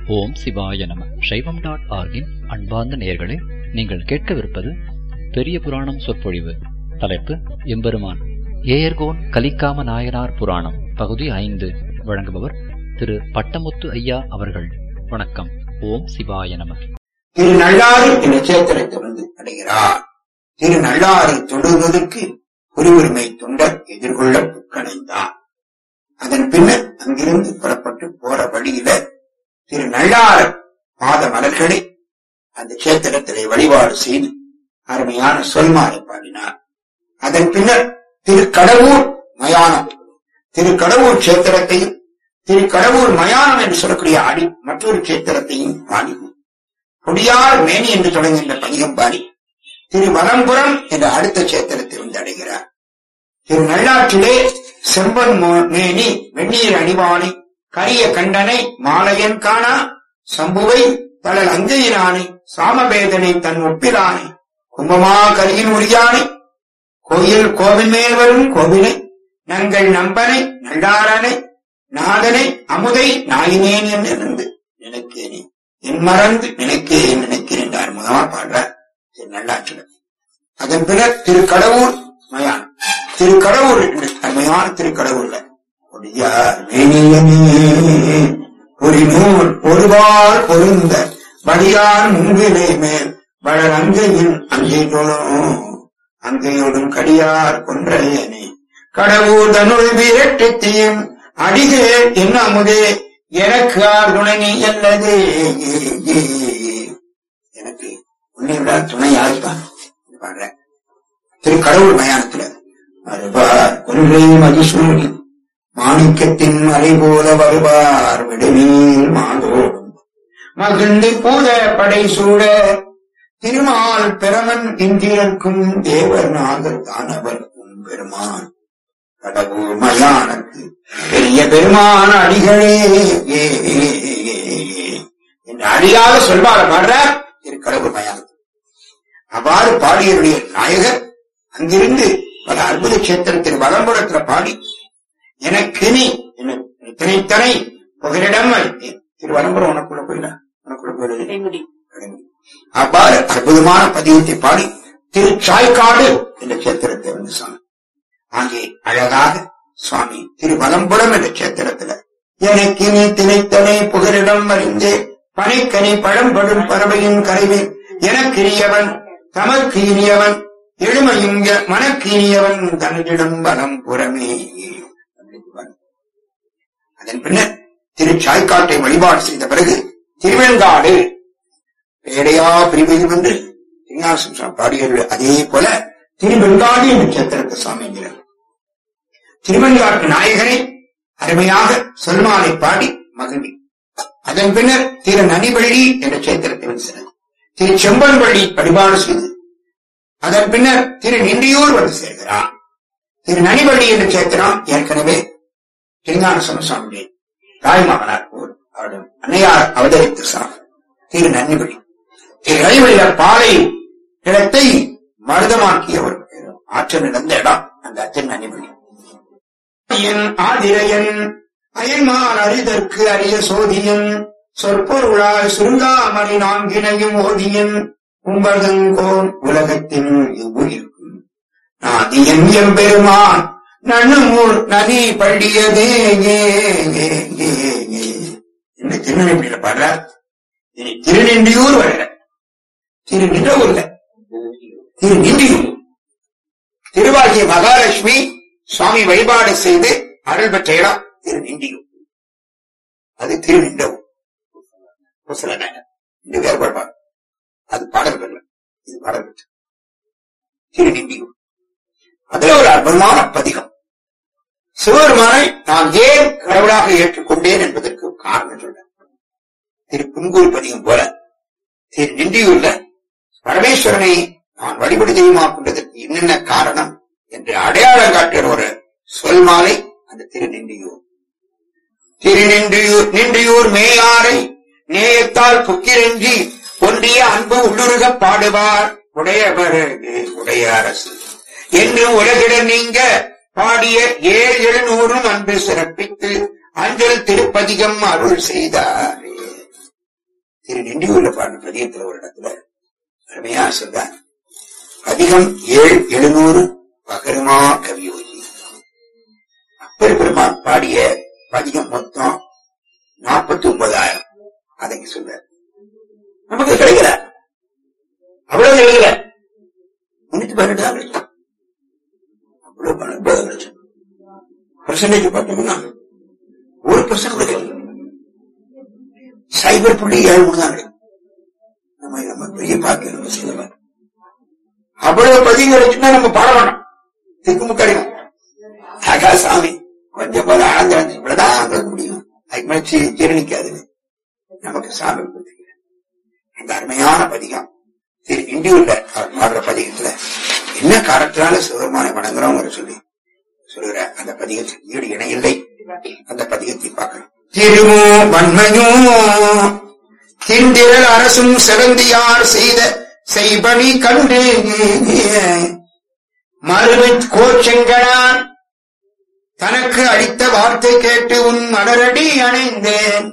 ஓம் சிவாய நம சைவம் டாட் ஆர்கின் அன்பார்ந்த நேயர்களே நீங்கள் கேட்கவிருப்பது பெரிய புராணம் சொற்பொழிவு தலைப்பு எம்பெருமான் ஏயர்கோன் கலிக்காம நாயனார் புராணம் பகுதி ஐந்து வழங்குபவர் திரு பட்டமுத்து ஐயா அவர்கள் வணக்கம் ஓம் சிவாய நம திரு நல்லாறு என்ற சேத்திரத்தை வந்து அடைகிறார் திரு நல்லாரை தொடுவதற்கு குருவுரிமை தொண்டர் எதிர்கொள்ள புக்கணைந்தார் அதன் பின்னர் அங்கிருந்து புறப்பட்டு போற வழியில திரு நல்லார பாத மலர்களை அந்த சேத்திரத்திலே வழிபாடு செய்து அருமையான சொல்மாறை பாடினார் அதன் பின்னர் திரு கடவுர் மயானம் திரு கடவுர் சேத்திரத்தையும் திரு கடவுர் மயானம் என்று சொல்லக்கூடிய அடி மற்றொரு சேத்திரத்தையும் பாடி கொடியார் மேனி என்று தொடங்குகின்ற பதிகம் பாடி திரு வலம்புரம் என்ற அடுத்த சேத்திரத்தை வந்து அடைகிறார் திரு நல்லாற்றிலே செம்பன் மோ- மேனி வெந்நீர் அணிவானை கரிய கண்டனை மாலையன் காணா சம்புவை தளல் அங்கையினானை சாமவேதனை தன் ஒப்பிலானை கும்பமா கரியின் உரியானை கோயில் கோவில் மேல் வரும் கோவிலை நங்கள் நம்பனை நல்லாரனை நாதனை அமுதை நாயினேன் என்று நினைக்கேனே என் மறந்து நினைக்கேன் நினைக்கிறேன் என்று அற்புதமா பாடுறார் திரு நல்லாற்றுடன் அதன் பிறகு திருக்கடவுர் மயான் திருக்கடவுர் என்று அருமையான திருக்கடவுர்ல கொடியார் மேனியனே ஒரு நூல் ஒருவாள் பொருந்த வடியார் முன்பிலே மேல் வளர் அங்கையின் அங்கே தொழும் அங்கையோடும் கடியார் கொன்றையனே கடவுள் தனுள் விரட்டத்தையும் அடிகே என்ன அமுதே எனக்கு ஆர் துணை நீ அல்லது எனக்கு உன்னை விட துணை யாருப்பா பாடுற திரு கடவுள் மயானத்துல வருவார் கொன்றை மதிசூடி மாணிக்கத்தின் மலை போல வருவார் விடுநீர் மாதோடும் மகிழ்ந்து பூத படை சூட திருமால் பெருமன் இந்திரர்க்கும் தேவர் நாகர் தானவர்க்கும் பெருமான் கடவுள் மயானக்கு பெரிய பெருமான அடிகளே ஏ, ஏ, ஏ, ஏ, என்று அழியாத சொல்வார பாடுற திரு கடவுள் மயானத்து அவ்வாறு பாடியருடைய நாயகர் அங்கிருந்து பல அற்புத கஷேத்திரத்தில் வலம்புறத்துல பாடி எனக்கு நீ இத்தனை புகலிடம் அளித்தேன் திரு வலம்புறம் உனக்குள்ள போயில உனக்குள்ள போயிடுது அவ்வாறு அற்புதமான பதியத்தை பாடி திரு சாய்க்காடு என்ற கஷேத்திரத்தை வந்து சொன்னார் அங்கே அழகாக சுவாமி திரு வலம்புலம் என்ற கஷேத்திரத்துல எனக்கு நீ திணைத்தனை புகலிடம் அறிந்தே பனைக்கனி பழம்படும் பறவையின் கரைவில் எனக்கிரியவன் தமக்கு இனியவன் எழுமையும் எ- மனக்கு இனியவன் தன்னிடம் வலம் புறமே அதன் பின்னர் திரு சாய்க்காட்டை வழிபாடு செய்த பிறகு திருவெண்காடு பேடையா பிரிவில் வந்து சீனிவாசன் சுவாமி பாடியது அதே போல திருவெண்காடு என்று சேத்திரத்த சுவாமி என்கிறார் திருவெண்காட்டு நாயகனை அருமையாக சொல்மாலை பாடி மகிழ்வி அதன் பின்னர் திரு நனிவள்ளி என்ற சேத்திரத்தை வந்து சென்றது. திரு செம்பன்வள்ளி வழிபாடு செய்து அதன் பின்னர் திரு நின்றியூர் வந்து சேர்கிறார் திரு நனிவள்ளி என்ற சேத்திரம் ஏற்கனவே திருஞான சமசாமியுடைய தாய்மகனார் போல் அவருடைய அன்னையார் அவதரித்த சாமி திரு நன்னிவள்ளி திரு நனிவள்ளியில பாலை இடத்தை மருதமாக்கிய ஒரு ஆற்றல் நடந்த இடம் அந்த அச்சன் நன்னிவள்ளி என் ஆதிரையன் அயன்மார் அறிதற்கு அரிய சோதியன் சொற்பொருளாய் சுருங்காமணி நான்கினையும் ஓதியன் கும்பதங்கோன் உலகத்தின் இவ்வுயிர்க்கும் நாதியன் எம்பெருமான் நன்னூர் நதி பள்ளியதே ஏ, ஏ, ஏ, ஏ. என்ன திருநெல்வேலியில பாடுறார் இனி திருநின்றியூர் வரல திரு நின்றவூர்ல திரு நின்றியூர் திருவாகிய மகாலட்சுமி சுவாமி வழிபாடு செய்து அருள் பெற்ற இடம் திரு நின்றியூர் அது திரு நின்றவூர் குசலநகர். இந்த வேறுபாடு பாடு. அது பாடல் பெறல இது பாடல் பெற்ற திரு நின்றியூர் அதுல ஒரு அற்புதமான பதிகம் சிவபெருமானை நான் ஏன் கடவுளாக ஏற்றுக்கொண்டேன் என்பதற்கு காரணம் சொல்றேன் திரு புன்கூர் பதிகம் போல திரு நின்றியூர்ல பரமேஸ்வரனை நான் வழிபடு தெய்வமாக கொண்டதற்கு என்னென்ன காரணம் என்று அடையாளம் காட்டுகிற ஒரு சொல் மாலை அந்த திரு நின்றியூர் திரு நின்றியூர் நின்றியூர் மேயாரை நேயத்தால் புக்கிரெஞ்சி ஒன்றிய அன்பு உள்ளுருக பாடுவார் உடையவர் உடைய அரசு என்று உலகிட நீங்க பாடிய ஏழு எழுநூறும் அன்பு சிறப்பித்து அஞ்சல் திருப்பதிகம் அருள் செய்தார் திரு நெண்டியூர்ல பாடின பதியத்துல ஒரு இடத்துல அருமையா சொல்றாங்க அதிகம் ஏழு எழுநூறு பகருமா கவியோகி அப்பர் பெருமான் பாடிய பதிகம் மொத்தம் நாற்பத்தி ஒன்பதாயிரம் அதை இங்க சொல்றார் நமக்கு கிடைக்கல அவ்வளவு கிடைக்கல முன்னூத்தி பன்னெண்டு தான் கிடைக்கும் அவ்வளவு பன்னெண்டு கிடைச்சது பர்சன்டேஜ் பார்த்தோம்னா ஒரு பர்சன்ட் கூட கிடைக்கும் சைபர் புள்ளி ஏழு மூணு தான் கிடைக்கும் நம்ம நம்ம பெரிய பாக்கியம் நம்ம செய்யலாம் அவ்வளவு பதிவு கிடைச்சுன்னா நம்ம பாட வேண்டாம் திக்குமுக்கடிக்கும் ஆகா சாமி கொஞ்சம் போல ஆழ்ந்து வந்து இவ்வளவுதான் ஆக முடியும் அதுக்கு மேல சி- ஜீரணிக்காது நமக்கு சாமி கொடுத்துக்கிறேன் அந்த அருமையான பதிகம் திரு இண்டியூர்ல அவர் பாடுற பதிகத்துல என்ன காரணத்தினால சிவருமான வணங்குறோங்கிற சொல்லி சொல்லுகிற அந்த பதிகத்துக்கு ஈடு இணை இல்லை அந்த பதிகத்தை பார்க்கணும் திருமோ வன்மையோ திண்டிரல் அரசும் சிறந்தியார் செய்த செய்பணி கண்டு மறுவை கோச்செங்கனான் தனக்கு அடித்த வார்த்தை கேட்டு உன் மலரடி அணைந்தேன்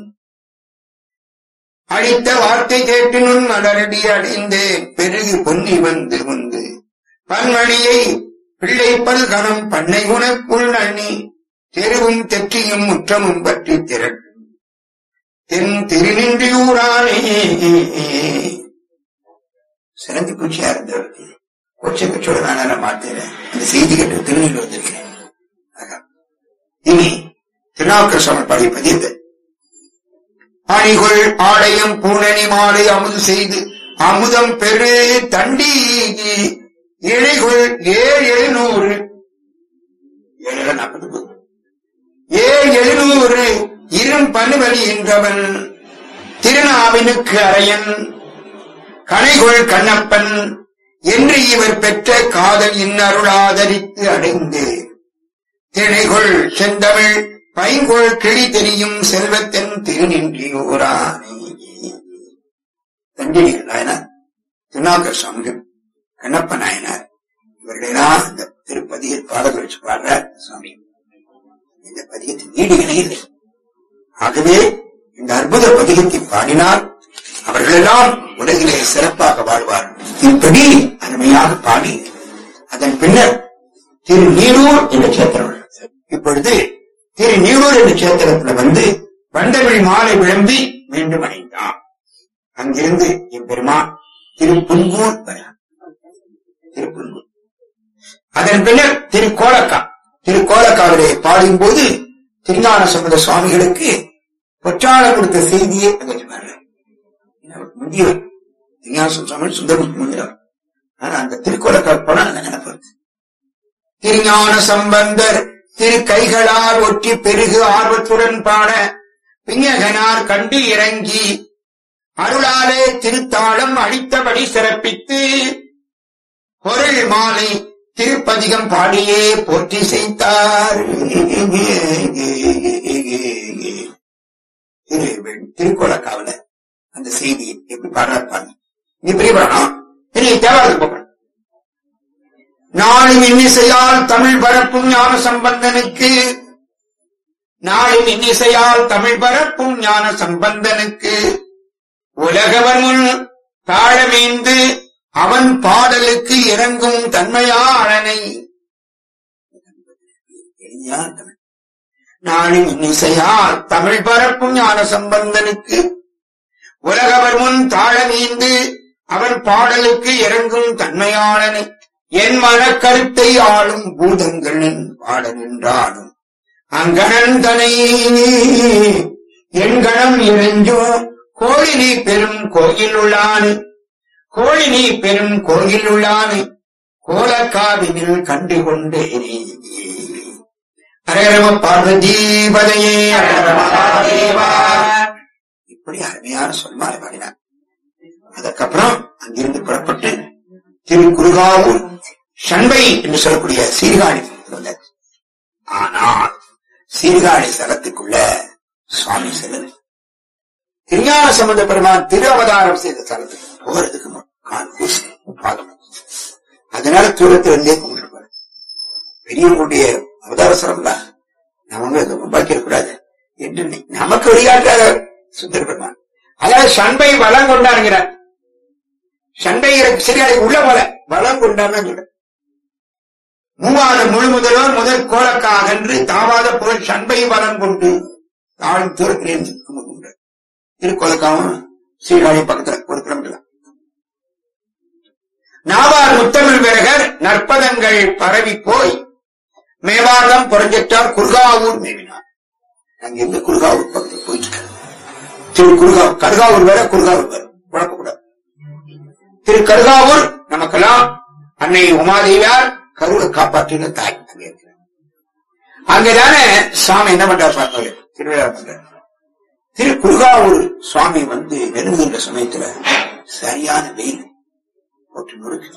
அடித்த வார்த்தை கேட்டு உன் மலரடி அடைந்தேன் பெருகு பொன்னி வந்து வந்து பன்மணியை பிள்ளை பல்கணம் பண்ணை உனக்குள் நன்னி தெருவும் தெற்றியும் முற்றமும் பற்றி திரட்டும் தென் திருநின்றியூரானே சிறந்து பூச்சியா இருந்தவருக்கு கொச்சை கச்சோட நான் மாத்தேன் அந்த செய்தி கேட்டு திருநெல்வேலி வந்திருக்கேன் ஆகா. இனி திருநாவுக்கர் சுவாமி பாடிய பதியது அணிகொள் ஆலயம் பூரணி மாலை அமுது செய்து அமுதம் பெரு தண்டி இழைகொள் ஏழு எழுநூறு ஏழு நாற்பது ஏழு எழுநூறு இரும் பணுவலி என்றவன் திருநாவினுக்கு அரையன் கனைகொள் கண்ணப்பன் என்று இவர் பெற்ற காதல் இன்னருளாதரித்து அடைந்து திணைகொள் செந்தமிழ் பைங்கொள் கிளி தெரியும் செல்வத்தன் திருநின்றியூரானே தண்டினிகள் நாயனார் திருநாகர் சுவாமிகள் கண்ணப்ப நாயனார் இவர்களெல்லாம் இந்த திருப்பதியை பாடல் வச்சு பாடுற சுவாமி இந்த பதிகத்தின் ஈடு இணையில்லை ஆகவே இந்த அற்புத பதிகத்தை பாடினால் அவர்களெல்லாம் உலகிலே சிறப்பாக வாழ்வார் இப்படி அருமையாக பாடி அதன் பின்னர் திரு நீரூர் என்ற சேத்திரம் இப்பொழுது திரு நீரூர் என்ற சேத்திரத்துல வந்து வண்டவழி மாலை விளம்பி மீண்டும் அடைந்தான் அங்கிருந்து எம்பெருமான் திரு புன்பூர் வரான் திரு புன்பூர் அதன் பின்னர் திரு கோலக்கா திரு கோலக்காவிலே பாடும் போது திருஞான சம்பந்த சுவாமிகளுக்கு பொற்றாள கொடுத்த செய்தியை அங்கே சொன்னார்கள் அவர் முதியவர் திருஞான சுவாமி சுந்தரமுத்து முதியவர் ஆனா அந்த திருக்கோலக்கால் போனா அந்த நினைப்பு வருது. திருஞான சம்பந்தர் திரு கைகளால் ஒற்றி பெருகு ஆர்வத்துடன் பாட பிஞகனார் கண்டு இறங்கி அருளாலே திருத்தாளம் அளித்தபடி சிறப்பித்து பொருள் மாலை திருப்பதிகம் பாடியே போற்றி செய்தார் திரு திருக்கோலக்காவில அந்த செய்தி எப்படி பாடுறாரு பாருங்க நீ பிரியப்படணும் இனி தேவாரத்துக்கு போகணும் நாளும் இன்னிசையால் தமிழ் பரப்பும் ஞான சம்பந்தனுக்கு நாளும் இன்னிசையால் தமிழ் பரப்பும் ஞான சம்பந்தனுக்கு உலகவர் முன் தாழமீந்து அவன் பாடலுக்கு இறங்கும் தன்மையாளனை எளிமையான தமிழ். நாளும் இன்னிசையால் தமிழ் பரப்பும் ஞான சம்பந்தனுக்கு உலகவர் முன் தாழமீந்து அவன் பாடலுக்கு இறங்கும் தன்மையாளனை என் மனக்கருத்தை ஆளும் பூதங்களின் பாட நின்றாலும் அங்கணன் தனை என் கணம் இறைஞ்சோ கோழினி பெரும் கோயில் உள்ளானு கோழினி பெரும் கோயில் உள்ளானு கோலக்காவினில் கண்டு கொண்டேனே அரகரம பார்வதீபதையே இப்படி அருமையான சொல்மாறு பாடினார் அதுக்கப்புறம் அங்கிருந்து புறப்பட்டு திரு குருகாவூர் சண்பை என்று சொல்லக்கூடிய சீர்காழி வந்தார் ஆனால் சீர்காழி ஸ்தலத்துக்குள்ள சுவாமி செல்லல திருஞான சம்பந்த பெருமான் திரு அவதாரம் செய்த ஸ்தலத்துக்கு போறதுக்கு மு- கால் கூசு, பாதம் அதனால தூரத்துல இருந்தே கும்பிட்டுருப்பாரு பெரியவங்களுடைய அவதார ஸ்தலம் தான் நம்ம பாக்கி கூடாது என்று நி- நமக்கு வழிகாட்டாத சுந்தர பெருமான் அதாவது சண்பை வளம் கொண்டாருங்கிறார் சண்டை சரி அதுக்கு உள்ள போல வளம் கொண்டான்னு சொல்ற மூவாத முழு முதல்வர் முதல் கோலக்காக என்று தாவாத புகழ் சண்பை வளம் கொண்டு தாழும் தூரத்திலே திருக்கோலக்காவும் சீர்காழி பக்கத்துல ஒரு கிலோமீட்டர் தான். நாவார் முத்தமிழ் விரகர் நற்பதங்கள் பரவி போய் மேவாரம் புரஞ்செட்டார் குர்காவூர் மேவினார் அங்கிருந்து குர்காவூர் பக்கத்தில் போயிட்டு இருக்காரு. திரு குர்காவூர் கருகாவூர் வேற குர்காவூர் வேற குழப்பக்கூடாது திரு கருகாவூர் நமக்கெல்லாம் அன்னை உமாதேவியார் கருவை காப்பாற்றின தாய் அங்கே இருக்கிறார். அங்கதானே சாமி என்ன பண்றார் பார்த்தாரு திருவிழா பண்றார் திரு குருகாவூர் சுவாமி வந்து நெருங்குகின்ற சமயத்துல சரியான வெயில் போட்டு நொறுக்கு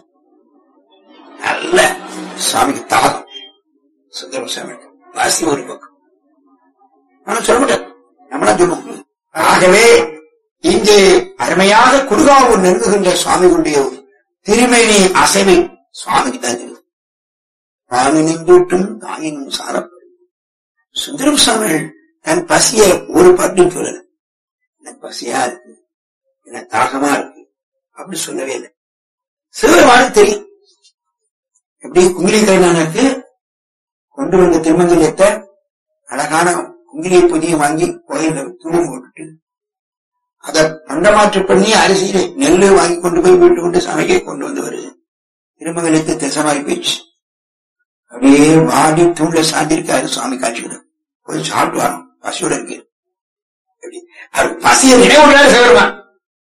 நல்ல சாமிக்கு தாகம் சுந்தரம் சாமி வாசி ஒரு பக்கம் ஆனா சொல்ல முடியாது நம்மளா சொல்லுவோம் ஆகவே இங்கே அருமையாக குருகாவூர் நெருங்குகின்ற சுவாமிகளுடைய திருமேனி அசைவை சுவாமிக்கு தான் தெரியும் சுவாமி நின்றூட்டும் தாயினும் சாரப்படும் சுந்தரம் சுவாமிகள் தன் பசிய ஒரு பாட்டும் சொல்லல எனக்கு பசியா இருக்கு எனக்கு தாகமா இருக்கு அப்படி சொல்லவே இல்லை சிவருமானுக்கு தெரியும் எப்படி குங்கிலி கைனானுக்கு கொண்டு வந்த திருமங்கலத்தை அழகான குங்கிலியை பொதியை வாங்கி கோயில தூண் போட்டுட்டு அதை பண்டமாற்று பண்ணி அரிசியில நெல்லு வாங்கி கொண்டு போய் வீட்டு கொண்டு சமைக்க கொண்டு வந்தவர் திருமங்கலத்து திசமாரி போயிடுச்சு அப்படியே வாடி தூண்ல சாந்திருக்காரு சுவாமி காட்சிக்கிறோம் போய் சாப்பிட்டு வரோம் பசியோட இருக்கு எப்படி? அவர் பசியை நினைவுறாரு சிவருமான்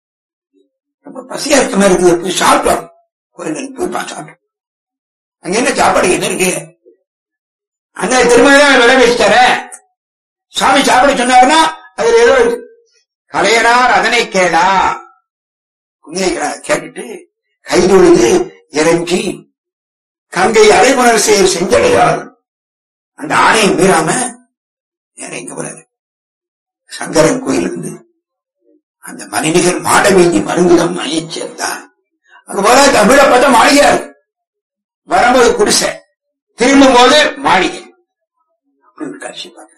ரொம்ப பசியா இருக்க மாதிரி இருக்குது போய் சாப்பிட்டு வரோம் கோயில் போய் பா- சாப்பிட்டு அங்க என்ன சாப்பாடு என்ன இருக்கு அந்த திருமணம் விளை வச்சுட்டார சாமி சாப்பிட சொன்னாருன்னா அதுல ஏதோ இருக்கு கலையனார் அதனை கேளா குங்கிலிக்கிறார் கேட்டுட்டு கைதொழுது இறங்கி கங்கை அரைகுணர் செயல் செஞ்சடையார் அந்த ஆணையை மீறாம நேரம் எங்க போறாரு சங்கரன் கோயில் இருந்து அந்த மணிநிகர் மாடவீதி மருந்துகம் மணியை சேர்ந்தார் அங்க போல தமிழ பார்த்தா மாளிகையா இருக்கு வரும்போது குடிசை திரும்பும் போது மாளிகை அப்படின்னு காட்சி பார்க்கிறேன்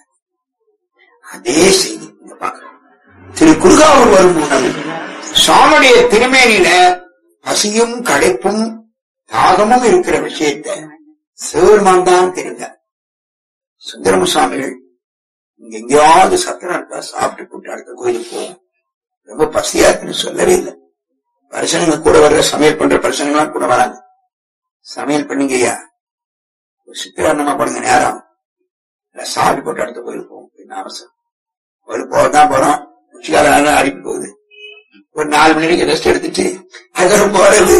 அதே செய்தி இங்க பார்க்கிறோம் திரு குருகாவூர் வரும்போது சுவாமியுடைய திருமேனியில பசியும் களைப்பும் தாகமும் இருக்கிற விஷயத்தை சிவபெருமான் தான் தெரிந்தார் சுந்தரம சுவாமிகள் இங்க எங்கேயாவது சத்திரம் இருக்கா சாப்பிட்டு போட்டு அடுத்த கோயிலுக்கு போவோம் ரொம்ப பசியா இருக்குன்னு சொல்லவே இல்லை பரிசனங்க கூட வர்ற சமையல் பண்ற பரிசனங்களாம் கூட வராங்க சமையல் பண்ணுங்க ஐயா ஒரு சித்திராண்டமா படுங்க நேரம் இல்ல சாப்பிட்டு போட்டு அடுத்த கோயிலுக்கு போவோம் என்ன அவசரம் கோயிலுக்கு போகத்தான் போறோம் உச்சிக்கால நல்லா அடிப்பு போகுது ஒரு நாலு மணிக்கு ரெஸ்ட் எடுத்துட்டு அதுக்கப்புறம் போறது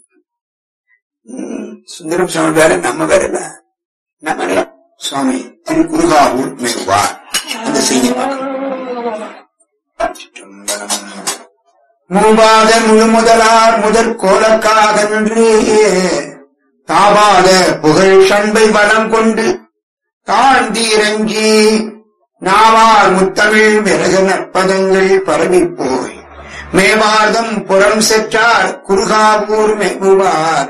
ம், சுந்தரம் சுவாமி வேற நம்ம வேற இல்ல நம்ம இல்ல. சுவாமி திரு குருகாவூர் மிகுவார் அந்த செய்தி மூவாத முழு முதலார் முதற் கோலக்காகன்று தாவாத புகழ் சண்பை வளம் கொண்டு தாழ்ந்தீரங்கி நாவார் முத்தமிழ் விறகு நற்பதங்கள் பரவி போய் மேவாதம் புறம் செற்றார் குருகாவூர் மெகுவார்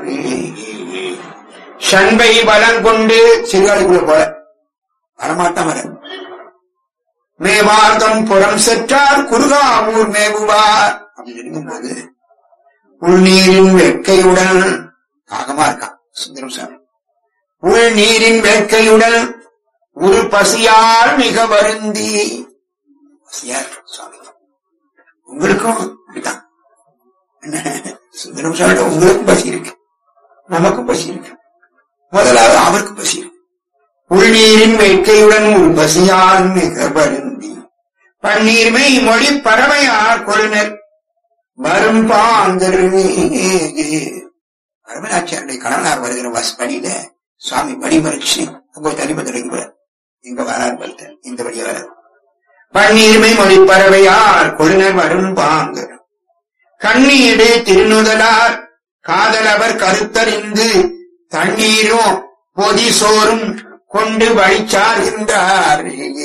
சண்பை பலம் கொண்டு சிறுகாடுக்குள்ள போல வரமாட்டான் வர மேவாதம் புறம் செற்றார் குருகாவூர் மேகுவார் அப்படின்னு இருக்கும்போது உள்நீரின் வேட்கையுடன் தாகமா இருக்கான் சுந்தரம் சாமி உள்நீரின் வேட்கையுடன் ஒரு பசியால் மிக வருந்தி பசியா இருக்கும் சுவாமி உங்களுக்கும் அப்படிதான் என்ன? சுந்தரம் சாமி உங்களுக்கும் பசி இருக்கு நமக்கும் பசி இருக்கு முதலாவது அவருக்கு பசி இருக்கு உள்நீரின் வேட்கையுடன் ஒரு பசியால் மிக வருந்தி பன்னீர்மை மொழி பறவையார் கொழுனர் வரும் பாந்தர் பரமநாச்சியாருடைய கணவனார் வருகிற பஸ் படியில சுவாமி படி மறைச்சு அங்க தனிப்பட்ட வைக்கிறார் இங்க வராரு பல்த இந்த வழியா வராரு பன்னீர்மை மொழி பறவையார் கொழுனர் வரும் பாங்கர் கண்ணீடு திருநுதலார் காதலவர் கருத்தறிந்து தண்ணீரும் பொதி சோறும் கொண்டு வழிச்சார்கின்றார்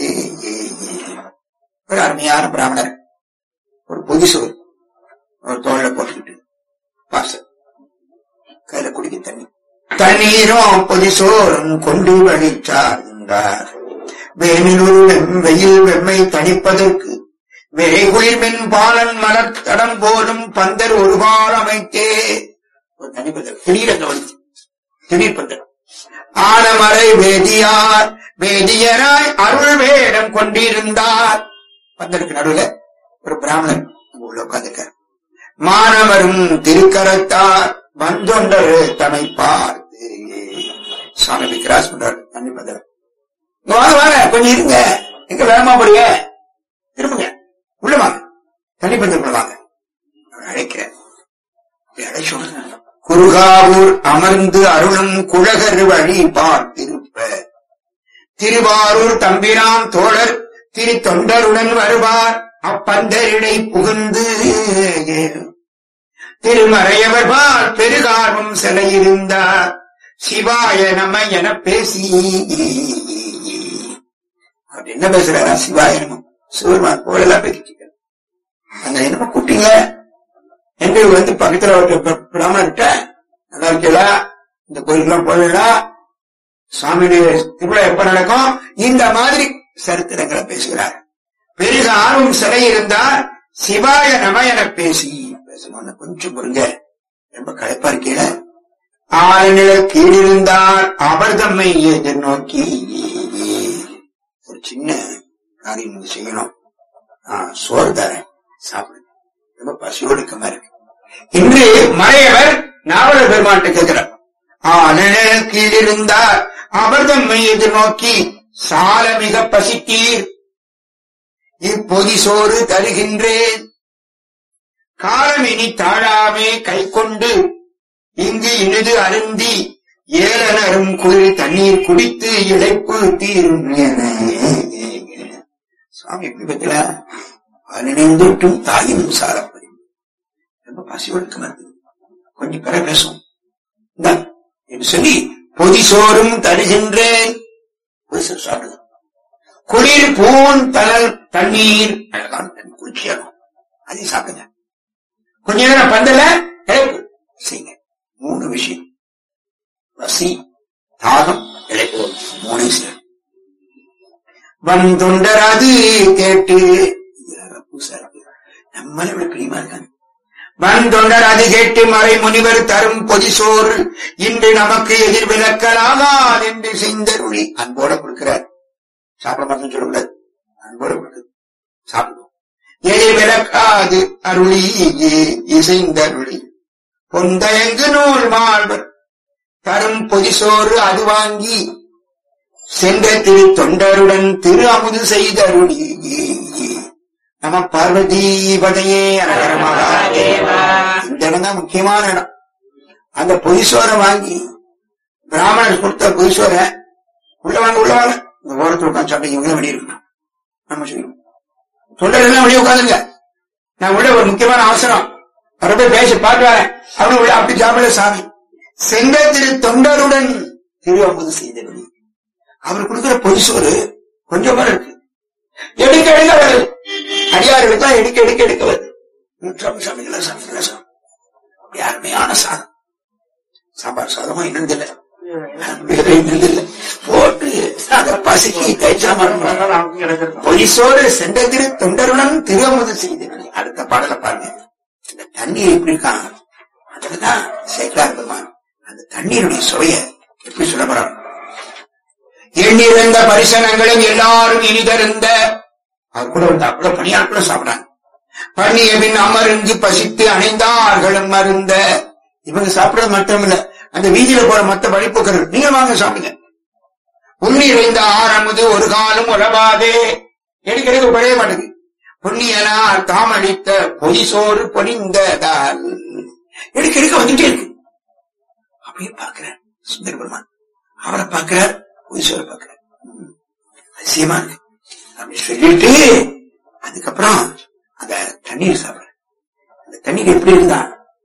ஒரு அருமையான பிராமணர் ஒரு பொதி சோறு ஒரு தோல்ல போட்டுக்கிட்டு வாசல் கையில குடிக்க தண்ணி தண்ணீரும் பொதி சோறும் கொண்டு வழிச்சார்கின்றார் வேனிலுள் வெம் வெயில் வெம்மை தணிப்பதற்கு விரைகுளிர்மென் பாலன் மலர் தடம் போலும் பந்தர் ஒருபால் அமைத்தே ஒரு தனிப்பந்தர் திடீர் அங்க வந்து திடீர் பந்தர் ஆனமறை வேதியார் வேதியராய் அருள் வேடம் கொண்டிருந்தார் பந்தருக்கு நடுவுல ஒரு பிராமணர் அங்க உள்ள உட்கார்ந்துருக்கார் மாணவரும் திருக்கரத்தார் வந்தொண்டர் தமை பார்த்து சாமி கிராஸ் பண்றாரு தண்ணி பந்தர் இங்க வாங்க வாங்க கொஞ்சம் இருங்க எங்க வேகமா போறீங்க திரும்புங்க உள்ள வாங்க தண்ணி பந்தருக்குள்ள வாங்க அவர் அழைக்கிறார் இப்படி அழைச்சு விடுங்க. குருகாவூர் அமர்ந்து அருளும் குழகர் வழி பார்த்திருப்ப திருவாரூர் தம்பிரான் தோழர் திரு தொண்டருடன் வருவார் அப்பந்தரிடை புகுந்து திருமறையவர் பால் பெருகார்வம் சிலையிருந்தார் சிவாய நம என பேசி அவர் என்ன பேசுறாரா சிவாய நம சிவருமான் போலெல்லாம் பேசிட்டு அந்த என்னமோ கூப்பிட்டீங்க எங்களுக்கு வந்து பக்கத்துல ஒரு ப- பிராமணர்கிட்ட நல்லா இருக்கீங்களா இந்த கோயிலுக்குலாம் போவீங்களா சுவாமியுடைய திருவிழா எப்ப நடக்கும் இந்த மாதிரி சரித்திரங்களை பேசுகிறார் பெருக ஆர்வம் சிலை இருந்தால் சிவாய நம என பேசி பேசணும் கொஞ்சம் பொருங்க ரொம்ப களைப்பா இருக்கீங்க ஆளுநில கீழிருந்தார் அவர் தம்மை எதிர்நோக்கி ஒரு சின்ன காரியம் நீங்க செய்யணும் நான் சோறு தரேன் சாப்பிடுங்க ரொம்ப பசியோடு இருக்க மாதிரி இருக்கு இன்று மறையவர் நாவலர் பெருமான்கிட்ட கேட்கிறார் ஆளுநில கீழிருந்தார் அவர் தம்மை எதிர்நோக்கி சால மிக பசித்தீர் இப்பொதி சோறு தருகின்றேன் காலம் இனி தாழாமே கை கொண்டு இங்கு இனிது அருந்தி ஏழனரும் குளிர் தண்ணீர் குடித்து இழைப்பு தீரும் என. சுவாமி எப்படி பத்தில பதினைந்தோட்டும் தாயும் சாரப்படி ரொம்ப பசியோடு இருக்க மாட்டேங்குது கொஞ்சம் பிற பேசும் இந்தா, என்று சொல்லி பொதி சோறும் தருகின்றேன் பொதி சோறு சாப்பிடுங்க குளிர் பூன் தனல் தண்ணீர் அழகான தண்ணி குளிர்ச்சியாகும் அதையும் சாப்பிடுங்க கொஞ்ச நேரம் பந்தல இழைப்பு செய்யுங்க மூணு விஷயம் பசி தாகம் இழைப்பு மூணு விஷயம் வந்தொண்டராது கேட்டு இதெல்லாம் புதுசா இருக்கு நம்மள விட பிரியமா இருக்காங்க வந்தொண்டர் அது கேட்டு மறை முனிவர் தரும் பொதிசோறு இன்று நமக்கு எதிர் விளக்கலாகாது என்று செய்தருளி அன்போட கொடுக்கிறார் சாப்பிட மாட்டேன்னு சொல்லக்கூடாது அன்போட கொடுக்குது சாப்பிடுவோம் எதிர் விளக்காது அருளி இசைந்தருளி பொந்தயங்கு நூல் மாழ்வர் தரும் பொதிசோறு அது வாங்கி சென்ற திரு தொண்டருடன் திரு அமுது செய்தருளி நம பார்வதீபதையே அரகர மகாதேவா இந்த இடம் தான் முக்கியமான இடம் அந்த பொதிசோரை வாங்கி பிராமணர் கொடுத்த பொதிசோரை உள்ள வாங்க உள்ள வாங்க இந்த ஓரத்தில் உட்காந்து சாப்பிட்டு இவங்க வெளியே இருக்கணும் நம்ம செய்யணும் தொண்டர்கள் வெளியே உட்காந்துங்க நான் உள்ள ஒரு முக்கியமான அவசரம் வர போய் பேசி பார்த்து வரேன் அவனு உள்ள அப்படி சாப்பிட சாமி சென்ற திரு தொண்டருடன் திரு அமுது செய்தருளி அவர் கொடுக்கிற பொதிசோறு கொஞ்சமா இருக்கு எடுக்க எடுக்க வருது அடியார்களுக்கு தான் எடுக்க எடுக்க எடுக்க வருது நூற்றாண்டு சாமிகளா சாமிகளா சாமி அப்படி அருமையான சாதம் சாம்பார் சாதமா இன்னதில்லை இன்னதில்லை போட்டு அதை பசுக்கி கைச்சாமரம் பொலிசோடு சென்ற திரு தொண்டருடன் திருவமுது செய்தது அடுத்த பாடல பாருங்க இந்த தண்ணீர் எப்படி இருக்கான் அதுலதான் சேக்கலார் பெருமான் அந்த தண்ணீருடைய சுவைய எப்படி சொல்ல போறாங்க எண்ணிறந்த பரிசனங்களும் எல்லாரும் இனிதருந்த அவர் கூட வந்து அவ்வளவு பணியாட்களும் சாப்பிடாங்க பண்ணிய பின் அமர்ந்து பசித்து அணைந்தார்களும் மருந்த இவங்க சாப்பிடறது மட்டும் இல்ல அந்த வீதியில போற மத்த வழிபோக்கர்கள் நீங்க வாங்க சாப்பிடுங்க உண்ணி இறைந்த ஆரமுது ஒரு காலம் உழவாதே எடுக்கிறது குறைய மாட்டேங்குது புண்ணியனார் தாம் அளித்த பொதிசோறு பொழிந்ததால் எடுக்க எடுக்க வந்துட்டே இருக்கு அப்படியே பார்க்கிறார் சுந்தர பெருமான் அவரை பார்க்கிறார் பொதிசோரை பார்க்கிறார் ம், அதிசயமா இருக்கு அப்படி சொல்லிட்டு அதுக்கப்புறம் அந்த தண்ணீர் சாப்பிடுற அந்த தண்ணீர் எப்படி இருந்தா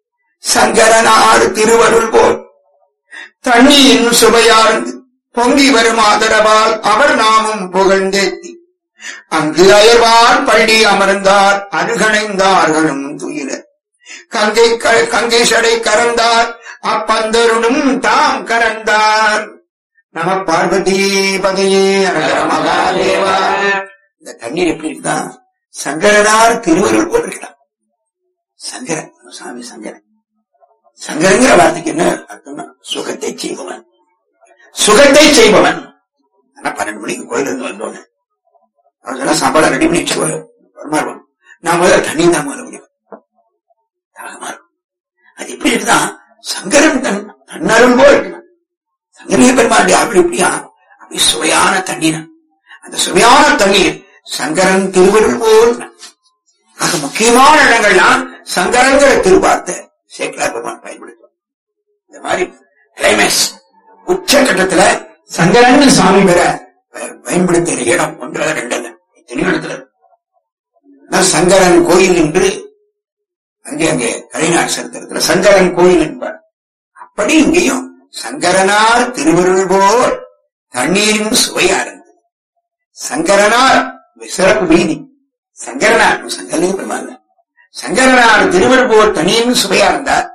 சங்கரனார் திருவருள் போல் தண்ணீரின் சுவையார்ந்து பொங்கி வரும் ஆதரவால் அவர் நாமும் புகழ்ந்தேத்தி அங்கு அயர்வார் பள்ளி அமர்ந்தார் அருகணைந்தார்களும் துயில கங்கை க- கங்கை சடை கறந்தார் அப்பந்தருடும் தாம் கறந்தார் நம பார்வதி பதையே அரகர மகாதேவா இந்த தண்ணீர் எப்படி இருந்தா சங்கரனார் திருவருள் போல் இருக்கலாம் சங்கரன் சாமி சங்கரன் சங்கரங்கிற வார்த்தைக்கு என்ன அர்த்தம்னா சுகத்தை செய்பவன் சுகத்தை செய்பவன் ஆனா பன்னெண்டு மணிக்கு கோயில் இருந்து வந்தோன்னு அவர்தான் சாப்பாடு ரெடி பண்ணி வச்சு பரமாறுவோம் நான் முதல்ல தண்ணி தான் முதல்ல முடியும் தாகமா இருக்கும் அது எப்படி இருக்குதான் சங்கரன் தன் தன்னருள் போல் இருக்கு சங்கரிய பெருமாள் அப்படி இப்படியா அப்படி சுவையான தண்ணீர் அந்த சுவையான தண்ணீர் சங்கரன் திருவருள் போல் ஆக முக்கியமான இடங்கள்லாம் சங்கரங்கிற திருவார்த்தை சேக்கலா பெருமான் பயன்படுத்தும் இந்த மாதிரி கிளைமேக்ஸ் உச்சகட்டத்துல சங்கரன் சாமி பெற ப- பயன்படுத்துகிற இடம் ஒன்றல்ல ரெண்டல்ல எத்தனையோ இடத்துல இருக்கு. நான் சங்கரன் கோயில் என்று அங்கே அங்கே கலைநாள் சரித்திரத்துல சங்கரன் கோயில் என்பார் அப்படி இங்கேயும் சங்கரனார் திருவருள் போல் தண்ணீரின் சுவையா இருந்தது சங்கரனார் சிறப்பு வீதி சங்கரனார் சங்கரனே பெருமாள் சங்கரனார் திருவருள் போல் தண்ணீரின் சுவையா இருந்தார்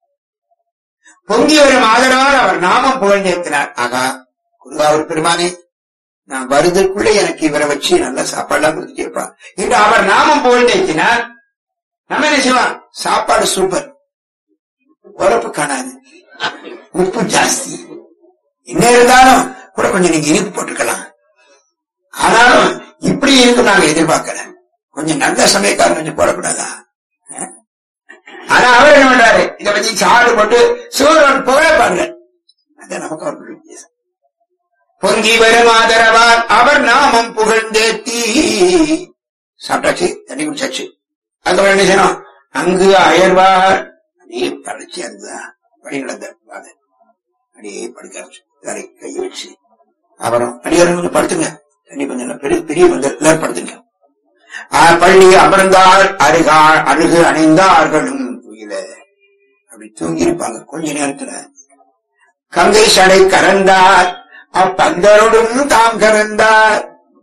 பொங்கி வரும் ஆதரவால் அவர் நாமம் புகழ்ந்தேத்தினார் ஆகா குருகாவூர் பெருமானே நான் வருவதற்குள்ள எனக்கு இவரை வச்சு நல்ல சாப்பாடுலாம் கொடுத்துட்டேப்பா என்று அவர் நாமம் புகழ்ந்தேத்தினார் நம்ம என்ன செய்வோம் சாப்பாடு சூப்பர் உரப்பு காணாது உப்பு ஜாஸ்தி என்ன இருந்தாலும் கூட கொஞ்சம் நீங்க இனிப்பு போட்டுக்கலாம் ஆனாலும் இப்படி இருக்கு நாங்க எதிர்பார்க்கல கொஞ்சம் நல்ல சமயக்காரன் கொஞ்சம் போடக்கூடாதா அஹ்? ஆனா அவர் என்ன பண்றாரு இத பத்தி சாடு போட்டு சூரியன் புகழ பாருங்க அது நமக்கு அவர் வித்தியாசம் பொங்கி வரும் ஆதரவால் அவர் நாமம் புகழ்ந்தேத்தி சாப்பிட்டாச்சு தண்ணி குடிச்சாச்சு அதுக்கப்புறம் என்ன செய்யணும் அங்கு அயர்வார் அப்படியே படைச்சு அந்த வழி நடந்த பாதை அப்படியே படுக்க ஆரம்பிச்சு தலை கையை வச்சு அப்புறம் அடியாரம் கொஞ்சம் படுத்துங்க தண்ணி கொஞ்சம் நல்லா பெரிய பெரிய வந்து எல்லாரும் படுத்துங்க ஆ, பள்ளி அமர்ந்தார் அருகார் அருகு அணைந்தார்களும் துயில அப்படி தூங்கி இருப்பாங்க கொஞ்ச நேரத்துல கங்கை சடை கறந்தார் அப்பந்தரோடும் தாம் கறந்தார்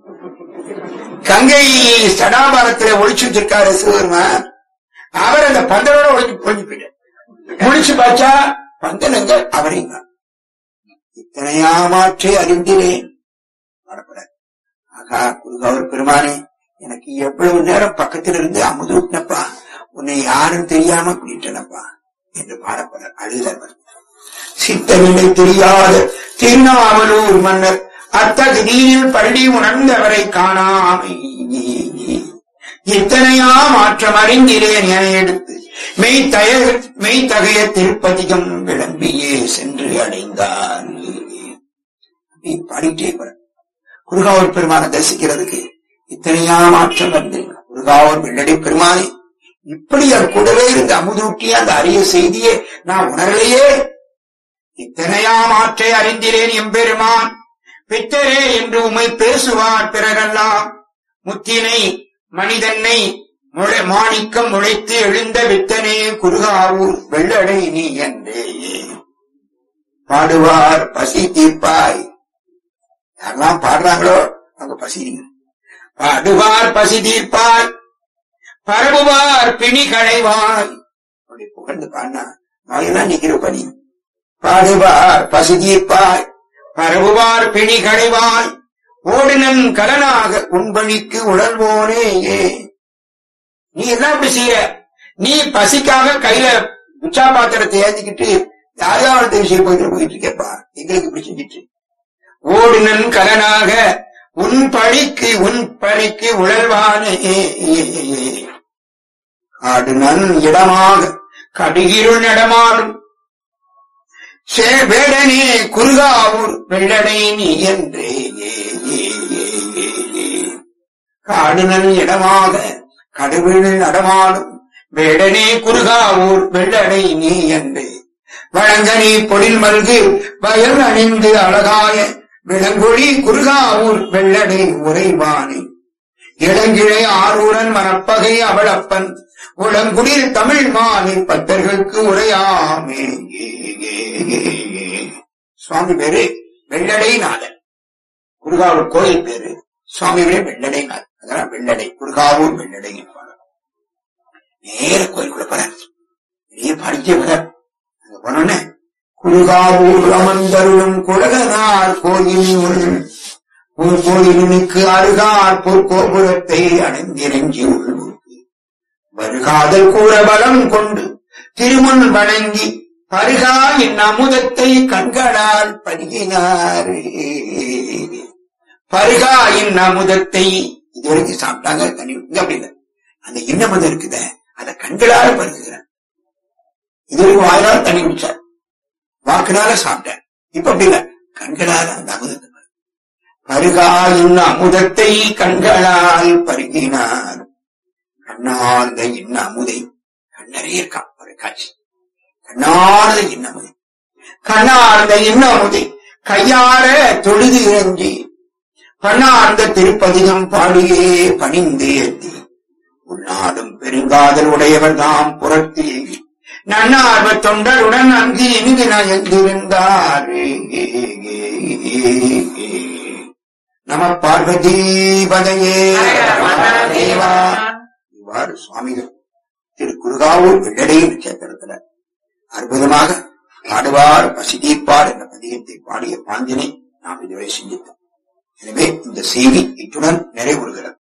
கங்கை சடாபாரத்துல ஒளிச்சு வச்சிருக்காரு சிவருமான் அவர் அந்த பந்தரோட ஒளிச்சு பொழிஞ்சு போயிட்டார் முடிச்சு பார்த்தா பந்தனங்க அவரையும் காணோம். இத்தனையா மாற்றி அறிந்தினேன் வரப்படாது ஆகா குருகாவர் பெருமானே எனக்கு எவ்வளவு நேரம் பக்கத்துல இருந்து அமுதூட்டினப்பா உன்னை யாரும் தெரியாம குடிட்டனப்பா என்று பாடப்பட அழுதவர் சித்தநிலை தெரியாத திருநாவலூர் மன்னர் அத்தகுதியில் பள்ளி உணர்ந்தவரை காணாமை இத்தனையா மாற்றம் அறிந்திலேன் என எடுத்து மெய்தய மெய்தகைய திருப்பதிகம் விளம்பியே சென்று அடைந்தார் நீ பாடிட்டே போற குருகாவூர் பெருமானை தரிசிக்கிறதுக்கு இத்தனையா மாற்றம் வந்து குருகாவூர் வெள்ளடி பெருமானை இப்படி அவர் கூடவே இருந்து அமுதூட்டிய அந்த அரிய செய்தியை நான் உணரலையே இத்தனையா மாற்றை அறிந்திலேன் எம்பெருமான் பித்தரே என்று உமை பேசுவார் பிறரெல்லாம் முத்தினை மனிதனை முளை மாணிக்கம் முளைத்து எழுந்த வித்தனே குருகாவூர் வெள்ளடை நீ என்றே பாடுவார் பசி தீர்ப்பாய் யாரெல்லாம் பாடுறாங்களோ அவங்க பசி பாடுவார் பசி தீர்ப்பாய் பரவுவார் பிணி களைவாய் அப்படி புகழ்ந்து பாடினா நோயெல்லாம் நிக்கிற பணி பாடுவார் பசி தீர்ப்பாய் பரவுவார் பிணி களைவாய் ஓடினன் கலனாக உன்பணிக்கு உழல்வோனே ஏ நீ எல்லாம் இப்படி செய்ய நீ பசிக்காக கையில உச்சா பாத்திரத்தை ஏந்திக்கிட்டு யாராவது விஷயம் போயிட்டு போயிட்டு இருக்கேப்பா எங்களுக்கு இப்படி செஞ்சிட்டு ஓடினன் கலனாக உன் பழிக்கு உன் பழிக்கு உழல்வானே காடுனன் இடமாக கடுகிருள் நடமாடும் சே வேடனே குருகாவூர் வெள்ளடை நீ என்றே ஏ, ஏ, ஏ, ஏ, ஏ. காடுனல் இடமாக கடுவிழ் நடமாடும் வேடனே குருகாவூர் வெள்ளடை நீ என்று வழங்கனி பொழில் மல்கு வயல் அணிந்து அழகாய விளங்கொழி குருகாவூர் வெள்ளடை உறைவானே இளங்கிழை ஆரூரன் மணப்பகை அவளப்பன் உளங்குடில் தமிழ் மாலை பத்தர்களுக்கு உரையாமே சுவாமி பேரு வெள்ளடை நாதன் குருகாவூர் கோயில் பேரு சுவாமி பேரு வெள்ளடை நாதன் அதெல்லாம் வெள்ளடை குருகாவூர் வெள்ளடை நேர கோயிலுக்குள்ள போறார் பெரிய படிக்க வரார் அங்க போனோடனே குருகாவூர் அமர்ந்தருளும் குலகனார் கோயில் உள் ஒரு கோயிலுக்கு அருகார் பொற்கோபுரத்தை அடைந்திரஞ்சி உள்நோக்கி வருகாதல் கூற பலம் கொண்டு திருமுன் வணங்கி பருகா என் அமுதத்தை கண்களால் பருகினார் பருகா என் அமுதத்தை இதுவரைக்கும் சாப்பிட்டாங்க தண்ணி இங்க அப்படி இல்லை அந்த இன்னமதம் இருக்குத அதை கண்களால் பருகுகிறார் இதுவரைக்கும் வாயிலால் தண்ணி குடிச்சார் வாக்குனால சாப்பிட்டார் இப்ப அப்படி இல்லை கண்களால் அந்த அமுதத்தை பருகு. பருகா என் அமுதத்தை கண்களால் பருகினார் கண்ணார்ந்த இன்ன அமுதை கண்ணறிய இருக்கான் ஒரு காட்சி கண்ணார்ந்த இன்ன அமுதை கண்ணார்ந்த இன்ன அமுதை கையார தொழுது இறங்கி பன்னார்ந்த திருப்பதிகம் பாடியே பணிந்து ஏத்தி உள்நாடும் பெருங்காதல் உடையவர் தாம் புறத்தில் நன்னார்வ தொண்டருடன் அங்கு இனிது நயந்திருந்தார் நம பார்வதி பதையே தேவா இவ்வாறு சுவாமிகள் திரு குருகாவூர் வெள்ளடை நட்சத்திரத்துல அற்புதமாக பாடுவார் பசி தீர்ப்பார் என்ற பதிகத்தை பாடிய பாந்தினை நாம் இதுவரை சிந்தித்தோம் எனவே இந்த செய்தி இத்துடன் நிறைவுறுகிறது